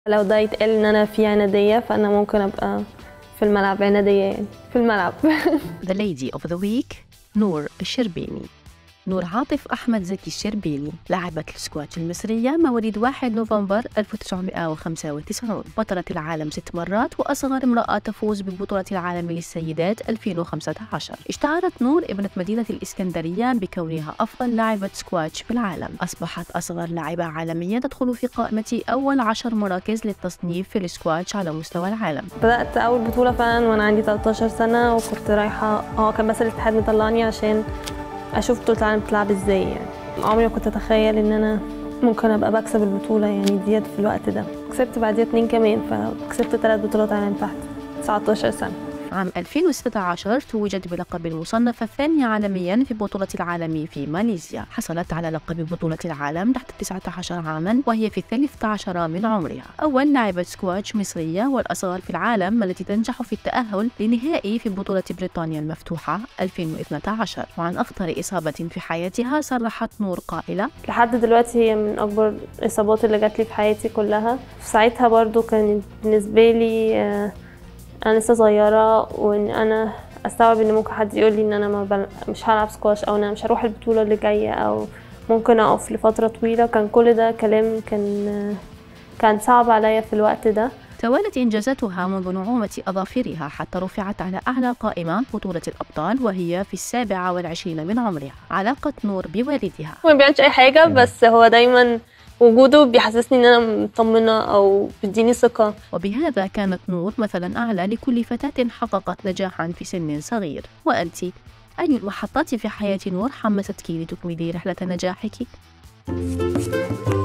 لو ده يتقال ان انا في عنادية فانا ممكن ابقى في الملعب عنادية يعني في الملعب The Lady of the Week نور الشربيني نور عاطف أحمد زكي الشربيني لاعبة السكواتش المصرية مواليد 1 نوفمبر 1995 بطلة العالم ست مرات وأصغر امرأة تفوز ببطولة العالم للسيدات 2015 اشتهرت نور ابنة مدينة الإسكندرية بكونها أفضل لاعبة سكواتش في العالم أصبحت أصغر لاعبة عالمية تدخل في قائمة أول عشر مراكز للتصنيف في السكواتش على مستوى العالم بدأت أول بطولة فعلا وأنا عندي 13 سنة وكنت رايحة هو كان بس الاتحاد مطلعني عشان أشوف بطولة العالم بتلعب ازاي يعني عمري ما كنت أتخيل إن أنا ممكن أبقى بكسب البطولة يعني ديت في الوقت ده كسبت بعديها اتنين كمان فكسبت تلات بطولات عالم تحت 19 سنة عام 2016 توجت بلقب المصنفة الثانية عالميا في بطولة العالم في ماليزيا حصلت على لقب بطولة العالم تحت 19 عاما وهي في الثالث عشر من عمرها أول لاعبة سكواتش مصرية والأصغر في العالم التي تنجح في التأهل لنهائي في بطولة بريطانيا المفتوحة 2012 وعن أخطر إصابة في حياتها صرحت نور قائلة لحد دلوقتي هي من أكبر الإصابات اللي جات لي في حياتي كلها في ساعتها برضو كانت بالنسبة لي آه، انا لسه صغيره وان انا استوعب ان ممكن حد يقول لي ان انا ما بل... مش هلعب سكواش او ان انا مش هروح البطوله اللي جايه او ممكن اقف لفتره طويله كان كل ده كلام كان كان صعب عليا في الوقت ده توالت إنجازاتها منذ نعومة أظافرها حتى رفعت على أعلى قائمة بطولة الأبطال وهي في السابعة والعشرين من عمرها علاقة نور بوالدها ما بيعملش أي حاجة بس هو دايما وجوده بيحسسني ان انا مطمنه او بيديني ثقه وبهذا كانت نور مثلا اعلى لكل فتاه حققت نجاحا في سن صغير وانت اي المحطات في حياه نور حمستك لتكملي رحله نجاحك